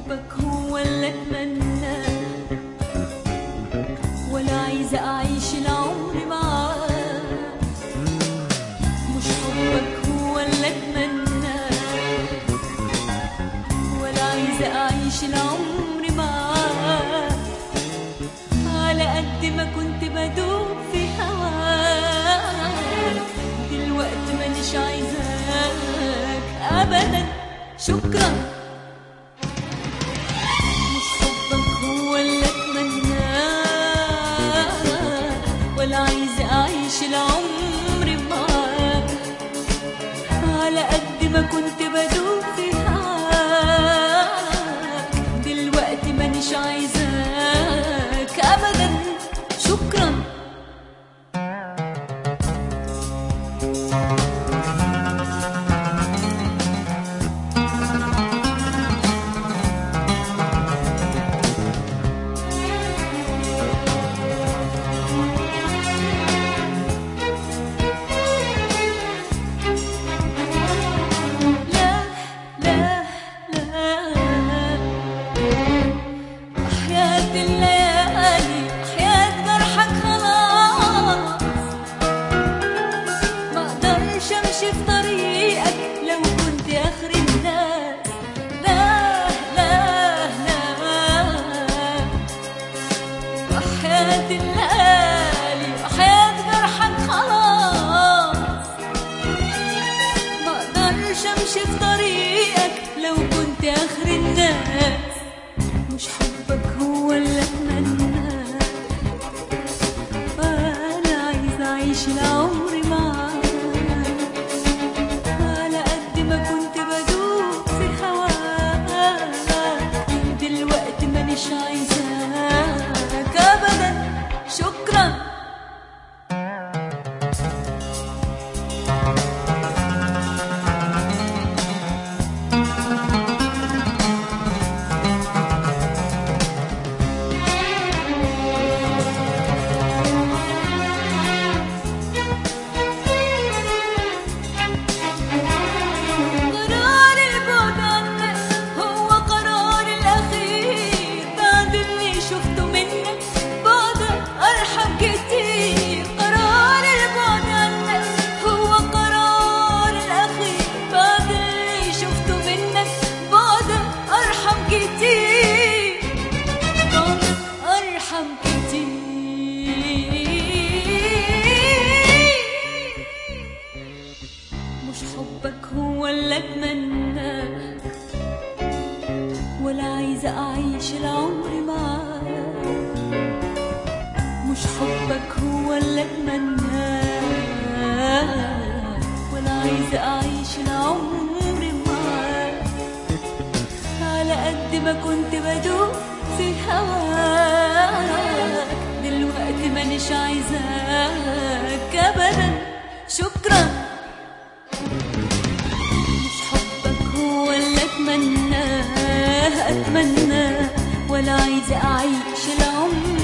حبك هو اللي اتمناه ولا عايزة أعيش العمر معاك مش حبك هو اللي أتمناه ولا عايزة أعيش العمر معاك على قد ما كنت بدوب في هواك دلوقتي مانيش عايزاك أبدا شكرا مش حبك هو اللي اتمناه ولا عايزة أعيش العمر معاك على قد ما كنت بدوب في هواك دلوقتي مانيش عايزاك أبدا شكرا لا لا لا أحياة الليالي أحياة جرحك خلاص ما أقدرش أمشي في طريقك لو كنت آخر الناس لا لا لا أحياة الليالي أحياة جرحك خلاص ما اقدرش امشي في طريقك لو كنت اخر الناس مش حبك هو اللي اتمناه انا عايزه اعيش العمر معاك على قد ما كنت بدوب في هواك دلوقتي مانيش عايزاك ابدا شكرا قرار البعد عنك هو قرار الأخير بعد اللي شفته منك بعدك أرحم كتير قرار البعد عنك هو قرار الأخير بعد اللي شفته منك بعدك أرحم كتير بعدك أرحم كتير مش حبك هو اللي اتمناه ولا عايزة أعيش العمر معاك مش حبك هو اللي اتمناه ولا عايزة أعيش العمر معاك على قد ما كنت بدوب في هواك دلوقتي مانيش عايزاك أبدا شكرا مش حبك هو اللي اتمناه اتمناه ولا عايزه اعيش العمر